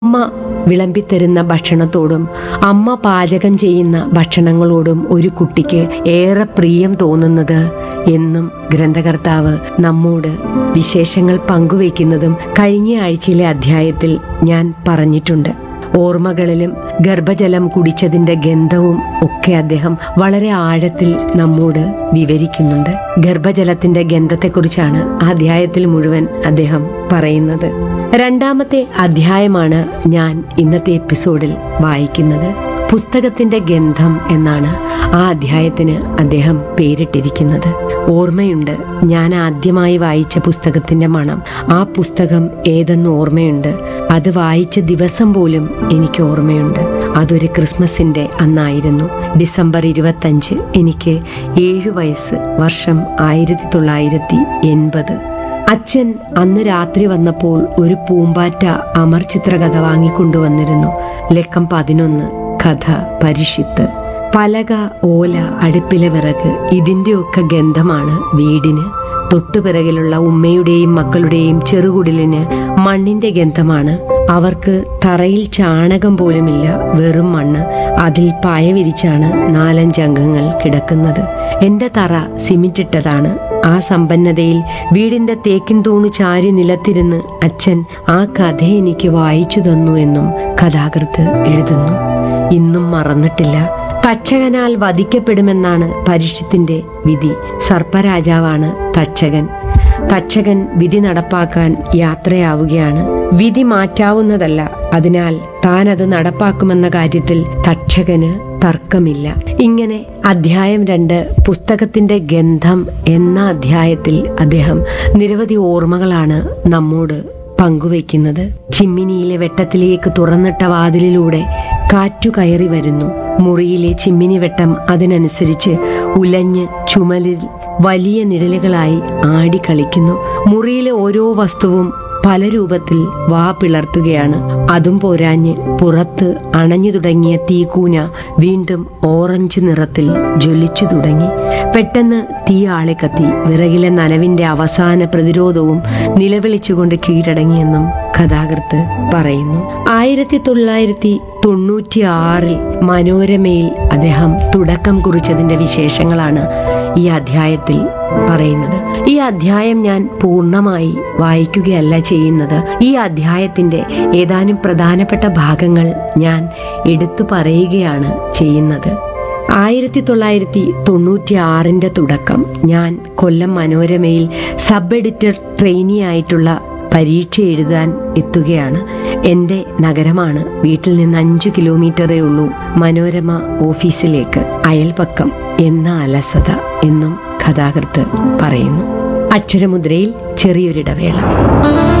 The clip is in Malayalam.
അമ്മ വിളമ്പിത്തരുന്ന ഭക്ഷണത്തോടും അമ്മ പാചകം ചെയ്യുന്ന ഭക്ഷണങ്ങളോടും ഒരു കുട്ടിക്ക് ഏറെ പ്രിയം തോന്നുന്നത് എന്നും ഗ്രന്ഥകർത്താവ് നമ്മോട് വിശേഷങ്ങൾ പങ്കുവയ്ക്കുന്നതും കഴിഞ്ഞ ആഴ്ചയിലെ അധ്യായത്തിൽ ഞാൻ പറഞ്ഞിട്ടുണ്ട് ഓർമ്മകളിലും ഗർഭജലം കുടിച്ചതിന്റെ ഗന്ധവും ഒക്കെ അദ്ദേഹം വളരെ ആഴത്തിൽ നമ്മോട് വിവരിക്കുന്നുണ്ട് ഗർഭജലത്തിന്റെ ഗന്ധത്തെക്കുറിച്ചാണ് ആ അധ്യായത്തിൽ മുഴുവൻ അദ്ദേഹം പറയുന്നത് രണ്ടാമത്തെ അധ്യായമാണ് ഞാൻ ഇന്നത്തെ എപ്പിസോഡിൽ വായിക്കുന്നത് പുസ്തകത്തിന്റെ ഗന്ധം എന്നാണ് ആ അധ്യായത്തിന് അദ്ദേഹം പേരിട്ടിരിക്കുന്നത് ഓർമ്മയുണ്ട് ഞാൻ ആദ്യമായി വായിച്ച പുസ്തകത്തിന്റെ മണം ആ പുസ്തകം ഏതെന്ന് ഓർമ്മയുണ്ട് അത് വായിച്ച ദിവസം പോലും എനിക്ക് ഓർമ്മയുണ്ട് അതൊരു ക്രിസ്മസിന്റെ അന്നായിരുന്നു ഡിസംബർ ഇരുപത്തഞ്ച് എനിക്ക് ഏഴു വയസ്സ് വർഷം ആയിരത്തി തൊള്ളായിരത്തി എൺപത് അച്ഛൻ അന്ന് രാത്രി വന്നപ്പോൾ ഒരു പൂമ്പാറ്റ അമർ ചിത്രകഥ വാങ്ങിക്കൊണ്ടുവന്നിരുന്നു ലക്കം പതിനൊന്ന് കഥ പരിഷിത്ത് പലക ഓല അടുപ്പിലെ വിറക് ഇതിന്റെയൊക്കെ ഗന്ധമാണ് വീടിന് തൊട്ടുപിറകിലുള്ള ഉമ്മയുടെയും മക്കളുടെയും ചെറുകുടിലിന് മണ്ണിന്റെ ഗന്ധമാണ് അവർക്ക് തറയിൽ ചാണകം പോലുമില്ല വെറും മണ്ണ് അതിൽ പായ വിരിച്ചാണ് നാലഞ്ചംഗങ്ങൾ കിടക്കുന്നത് എന്റെ തറ സിമിന്റ് ഇട്ടതാണ് ആ സമ്പന്നതയിൽ വീടിന്റെ തേക്കിൻ തൂണ് ചാരി നിലത്തിരുന്ന് അച്ഛൻ ആ കഥ എനിക്ക് വായിച്ചു തന്നു എന്നും കഥാകൃത്ത് എഴുതുന്നു ഇന്നും മറന്നിട്ടില്ല തക്ഷകനാൽ വധിക്കപ്പെടുമെന്നാണ് പരിഷത്തിന്റെ വിധി സർപ്പരാജാവാണ് തക്ഷകൻ തക്ഷകൻ വിധി നടപ്പാക്കാൻ യാത്രയാവുകയാണ് വിധി മാറ്റാവുന്നതല്ല അതിനാൽ താൻ അത് നടപ്പാക്കുമെന്ന കാര്യത്തിൽ തക്ഷകന് തർക്കമില്ല ഇങ്ങനെ അധ്യായം രണ്ട് പുസ്തകത്തിന്റെ ഗന്ധം എന്ന അധ്യായത്തിൽ അദ്ദേഹം നിരവധി ഓർമ്മകളാണ് നമ്മോട് പങ്കുവയ്ക്കുന്നത് ചിമ്മിനിയിലെ വെട്ടത്തിലേക്ക് തുറന്നിട്ട വാതിലിലൂടെ കാറ്റു കയറി വരുന്നു മുറിയിലെ ചിമ്മിനി വെട്ടം അതിനനുസരിച്ച് ഉലഞ്ഞ് ചുമലിൽ വലിയ നിഴലുകളായി ആടിക്കളിക്കുന്നു മുറിയിലെ ഓരോ വസ്തുവും പല രൂപത്തിൽ വാ പിളർത്തുകയാണ് അതും പോരാഞ്ഞ് പുറത്ത് അണഞ്ഞു തുടങ്ങിയ തീക്കൂന വീണ്ടും ഓറഞ്ച് നിറത്തിൽ ജ്വലിച്ചു തുടങ്ങി പെട്ടെന്ന് തീ ആളിക്കത്തി വിറകിലെ നനവിന്റെ അവസാന പ്രതിരോധവും നിലവിളിച്ചുകൊണ്ട് കീഴടങ്ങിയെന്നും കഥാകൃത്ത് പറയുന്നു ആയിരത്തി തൊള്ളായിരത്തി തൊണ്ണൂറ്റി ആറിൽ മനോരമയിൽ അദ്ദേഹം തുടക്കം കുറിച്ചതിന്റെ വിശേഷങ്ങളാണ് ഈ അധ്യായത്തിൽ പറയുന്നത് ഈ അധ്യായം ഞാൻ പൂർണ്ണമായി വായിക്കുകയല്ല ചെയ്യുന്നത് ഈ അധ്യായത്തിന്റെ ഏതാനും പ്രധാനപ്പെട്ട ഭാഗങ്ങൾ ഞാൻ എടുത്തു പറയുകയാണ് ചെയ്യുന്നത് ആയിരത്തി തൊള്ളായിരത്തി തൊണ്ണൂറ്റി ആറിന്റെ തുടക്കം ഞാൻ കൊല്ലം മനോരമയിൽ സബ് എഡിറ്റർ ട്രെയിനി ആയിട്ടുള്ള പരീക്ഷ എഴുതാൻ എത്തുകയാണ് എന്റെ നഗരമാണ് വീട്ടിൽ നിന്ന് അഞ്ചു കിലോമീറ്ററേ ഉള്ളൂ മനോരമ ഓഫീസിലേക്ക് അയൽപക്കം എന്ന അലസത എന്നും കഥാകൃത്ത് പറയുന്നു അക്ഷരമുദ്രയിൽ ചെറിയൊരിടവേള